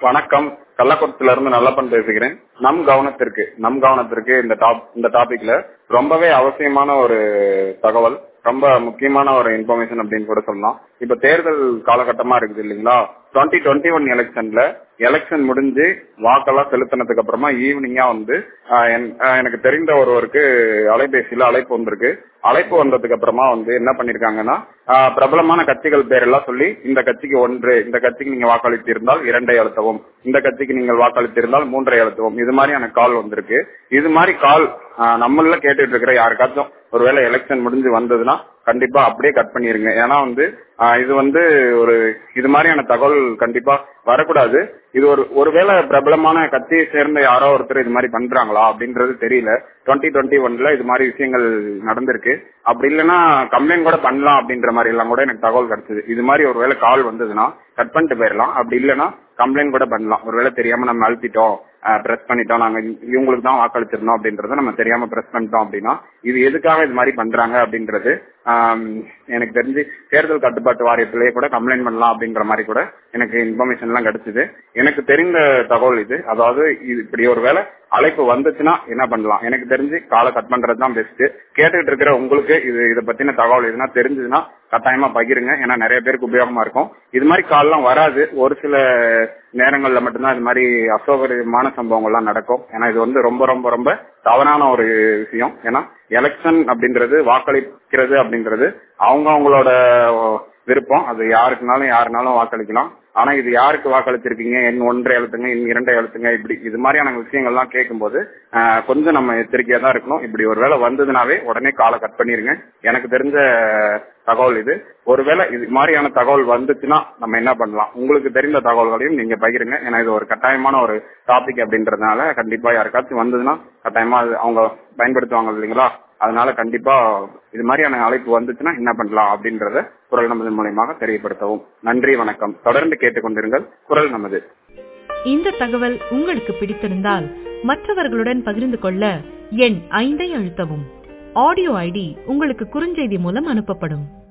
வணக்கம் கள்ளக்குளத்துல இருந்து நல்லப்பன் பேசுகிறேன் நம் கவனத்திற்கு நம் கவனத்திற்கு இந்த டாப் இந்த டாபிக்ல ரொம்பவே அவசியமான ஒரு தகவல் ரொம்ப முக்கியமான ஒரு இன்ஃபர்மேஷன் அப்படின்னு கூட சொல்லலாம் இப்ப தேர்தல் காலகட்டமா இருக்குது இல்லைங்களா டுவெண்ட்டி டுவெண்ட்டி ஒன் எலெக்ஷன்ல எலெக்ஷன் முடிஞ்சு வாக்கெல்லாம் செலுத்தினதுக்கு அப்புறமா ஈவினிங்கா வந்து ஆஹ் என்- ஆஹ் எனக்கு தெரிந்த ஒருவருக்கு அலைபேசியில அழைப்பு வந்திருக்கு அழைப்பு வந்ததுக்கு அப்புறமா வந்து என்ன பண்ணிருக்காங்கன்னா ஆஹ் பிரபலமான கட்சிகள் பேரெல்லாம் சொல்லி இந்த கட்சிக்கு ஒன்று இந்த கட்சிக்கு நீங்க வாக்களித்திருந்தால் இரண்டை அழுத்தவும் இந்த கட்சிக்கு நீங்கள் வாக்களித்திருந்தால் மூன்றை அழுத்தவும் இது மாதிரியான கால் வந்திருக்கு இது மாதிரி கால் நம்மள கேட்டுட்டு இருக்கிற யாருக்காச்சும் ஒருவேளை எலெக்ஷன் முடிஞ்சு வந்ததுன்னா கண்டிப்பா அப்படியே கட் பண்ணிருங்க ஏன்னா வந்து ஆஹ் இது வந்து ஒரு இது மாதிரியான தகவல் கண்டிப்பா வரக்கூடாது இது ஒரு ஒருவேளை பிரபலமான கட்சியை சேர்ந்த யாரோ ஒருத்தர் இது மாதிரி பண்றாங்களா அப்படின்றது தெரியல டுவெண்ட்டி டுவெண்ட்டி ஒன்ல இது மாதிரி விஷயங்கள் நடந்திருக்கு அப்படி இல்லைன்னா கம்ப்ளைண்ட் கூட பண்ணலாம் அப்படின்ற மாதிரி எல்லாம் கூட எனக்கு தகவல் கிடைச்சது இது மாதிரி ஒருவேளை கால் வந்ததுன்னா கட் பண்ணிட்டு போயிடலாம் அப்படி இல்லைன்னா கம்ப்ளைண்ட் கூட பண்ணலாம் ஒருவேளை தெரியாம நம்ம அழுத்திட்டோம் பிரஸ் பண்ணிட்டோம் நாங்க இவங்களுக்கு தான் வாக்களிச்சிருந்தோம் அப்படின்றத நம்ம தெரியாம பிரஸ் பண்ணிட்டோம் அப்படின்னா இது எதுக்காக இது மாதிரி பண்றாங்க அப்படின்றது ஆம், எனக்கு தெரிஞ்சு தேர்தல் கட்டுப்பாட்டு வாரியத்திலேயே கூட கம்ப்ளைண்ட் பண்ணலாம் அப்படின்ற மாதிரி கூட எனக்கு இன்ஃபர்மேஷன் எல்லாம் கிடைச்சது எனக்கு தெரிந்த தகவல் இது அதாவது இது இப்படி ஒரு வேளை அழைப்பு வந்துச்சுன்னா என்ன பண்ணலாம் எனக்கு தெரிஞ்சு காலை கட் பண்றது தான் பெஸ்ட் கேட்டுக்கிட்டு இருக்கிற உங்களுக்கு இது இதை பத்தின தகவல் எதுனா தெரிஞ்சதுன்னா கட்டாயமா பகிருங்க ஏன்னா நிறைய பேருக்கு உபயோகமா இருக்கும் இது மாதிரி கால்லாம் வராது ஒரு சில நேரங்கள்ல மட்டும்தான் இது மாதிரி அசௌகரியமான சம்பவங்கள்லாம் நடக்கும் ஏன்னா இது வந்து ரொம்ப ரொம்ப ரொம்ப தவறான ஒரு விஷயம் ஏன்னா எலெக்ஷன் அப்படின்றது வாக்களிக்கிறது அப்படின்றது அவங்க அவங்களோட விருப்பம் அது யாருக்குனாலும் யாருனாலும் வாக்களிக்கலாம் ஆனா இது யாருக்கு வாக்களிச்சிருக்கீங்க என் ஒன்றை எழுத்துங்க என் இரண்டை எழுத்துங்க இப்படி இது மாதிரியான விஷயங்கள்லாம் கேட்கும்போது ஆஹ், கொஞ்சம் நம்ம எச்சரிக்கையா தான் இருக்கணும் இப்படி ஒரு வேளை வந்ததுனாவே உடனே காலை கட் பண்ணிருங்க எனக்கு தெரிஞ்ச தகவல் இது ஒருவேளை இது மாதிரியான தகவல் வந்துச்சுன்னா நம்ம என்ன பண்ணலாம் உங்களுக்கு தெரிந்த தகவல்களையும் நீங்க பகிருங்க ஏன்னா இது ஒரு கட்டாயமான ஒரு டாபிக் அப்படின்றதுனால கண்டிப்பா யாருக்காச்சும் வந்ததுன்னா கட்டாயமா அது அவங்க பயன்படுத்துவாங்க இல்லைங்களா அதனால கண்டிப்பா இது மாதிரியான அழைப்பு வந்துச்சுன்னா என்ன பண்ணலாம் அப்படின்றத குரல் நமது மூலயமாக தெரியப்படுத்தவும் நன்றி வணக்கம் தொடர்ந்து கேட்டுக்கொண்டிருங்கள் குரல் நமது இந்த தகவல் உங்களுக்கு பிடித்திருந்தால் மற்றவர்களுடன் பகிர்ந்து கொள்ள எண் ஐந்தை அழுத்தவும் ஆடியோ ஐடி உங்களுக்கு குறுஞ்செய்தி மூலம் அனுப்பப்படும்